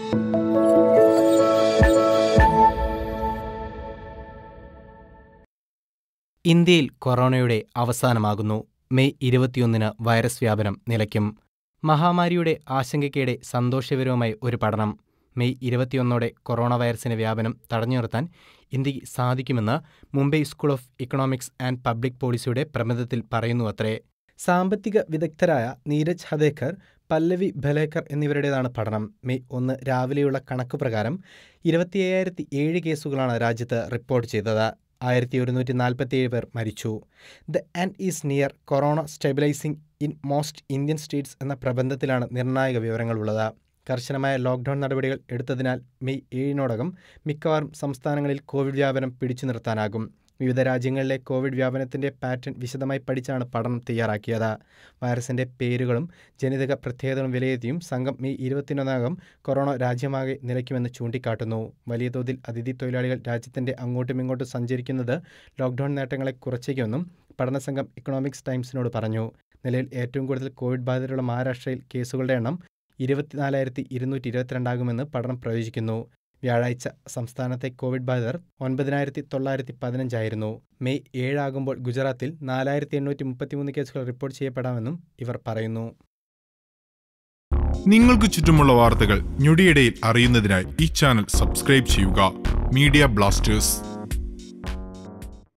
ഇന്ത്യയിൽ കൊറോണയുടെ അവസാനമാകുന്നു മെയ് ഇരുപത്തിയൊന്നിന് വൈറസ് വ്യാപനം നിലയ്ക്കും മഹാമാരിയുടെ ആശങ്കയ്ക്കിടെ സന്തോഷകരവുമായി ഒരു പഠനം മെയ് ഇരുപത്തിയൊന്നോടെ കൊറോണ വൈറസിന്റെ വ്യാപനം തടഞ്ഞു നിർത്താൻ ഇന്ത്യക്ക് സാധിക്കുമെന്ന് Mumbai school of economics and public പോളിസിയുടെ പ്രബന്ധത്തിൽ പറയുന്നുവത്രേ സാമ്പത്തിക വിദഗ്ധരായ നീരജ് ഹദേക്കർ പല്ലവി ഭലേക്കർ എന്നിവരുടേതാണ് പഠനം മെയ് ഒന്ന് രാവിലെയുള്ള കണക്ക് പ്രകാരം ഇരുപത്തിയ്യായിരത്തി ഏഴ് കേസുകളാണ് രാജ്യത്ത് റിപ്പോർട്ട് ചെയ്തത് ആയിരത്തി ഒരുന്നൂറ്റി നാൽപ്പത്തിയേഴ് പേർ മരിച്ചു the end is near corona stabilising in most Indian states എന്ന പ്രബന്ധത്തിലാണ് നിർണായക വിവരങ്ങളുള്ളത് കർശനമായ ലോക്ക്ഡൌൺ നടപടികൾ എടുത്തതിനാൽ മെയ് ഏഴിനോടകം മിക്കവാറും സംസ്ഥാനങ്ങളിൽ കോവിഡ് വ്യാപനം പിടിച്ചു നിർത്താനാകും വിവിധ രാജ്യങ്ങളിലെ കോവിഡ് വ്യാപനത്തിന്റെ പാറ്റേൺ വിശദമായി പഠിച്ചാണ് പഠനം തയ്യാറാക്കിയത് വൈറസിന്റെ പേരുകളും ജനിതക പ്രത്യേകതകളും വിലയിരുത്തിയും സംഘം മെയ് ഇരുപത്തിനൊന്നകം കൊറോണ രാജ്യമാകെ നിലയ്ക്കുമെന്ന് ചൂണ്ടിക്കാട്ടുന്നു വലിയ തോതിൽ അതിഥി തൊഴിലാളികൾ രാജ്യത്തിന്റെ അങ്ങോട്ടും ഇങ്ങോട്ടും സഞ്ചരിക്കുന്നത് ലോക്ക്ഡൌൺ നേട്ടങ്ങളെ കുറച്ചേക്കുമെന്നും പഠനസംഘം ഇക്കണോമിക്സ് ടൈംസിനോട് പറഞ്ഞു നിലവിൽ ഏറ്റവും കൂടുതൽ കോവിഡ് ബാധിതരുള്ള മഹാരാഷ്ട്രയിൽ കേസുകളുടെ എണ്ണം ഇരുപത്തിനാലായിരത്തി ഇരുന്നൂറ്റി ഇരുപത്തിരണ്ടാകുമെന്ന് പഠനം പ്രവചിക്കുന്നു വ്യാഴാഴ്ച സംസ്ഥാനത്തെ കോവിഡ് ബാധിതർ ഒൻപതിനായിരത്തി തൊള്ളായിരത്തി പതിനഞ്ചായിരുന്നു മെയ് ഏഴാകുമ്പോൾ ഗുജറാത്തിൽ നാലായിരത്തി എണ്ണൂറ്റി മുപ്പത്തിമൂന്ന് കേസുകൾ റിപ്പോർട്ട് ചെയ്യപ്പെടാമെന്നും ഇവർ പറയുന്നു നിങ്ങൾക്ക് ചുറ്റുമുള്ള വാർത്തകൾ ഞൊടിയിടയിൽ അറിയുന്നതിനായി ഈ ചാനൽ സബ്സ്ക്രൈബ് ചെയ്യുക മീഡിയ ബ്ലാസ്റ്റേഴ്സ്